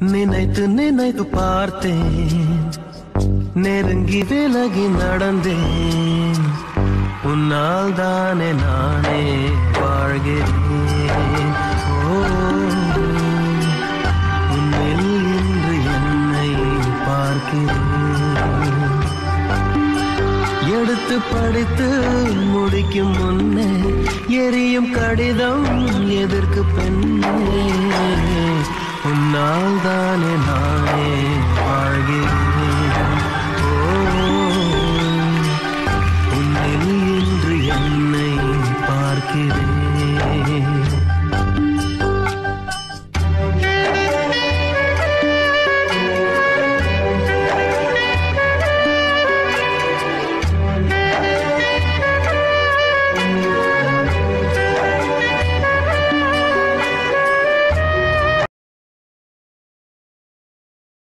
நினைத்து நினைத்து பார்த்தேன் நெருங்கி விலகி நடந்தேன் உன்னால் தானே நானே வாழ்கிறேன் ஓ உன்னில் இன்று என்னை பார்க்கிறேன் எடுத்து படித்து முடிக்கும் முன்னே எரியும் கடிதம் எதற்கு பெண்ணே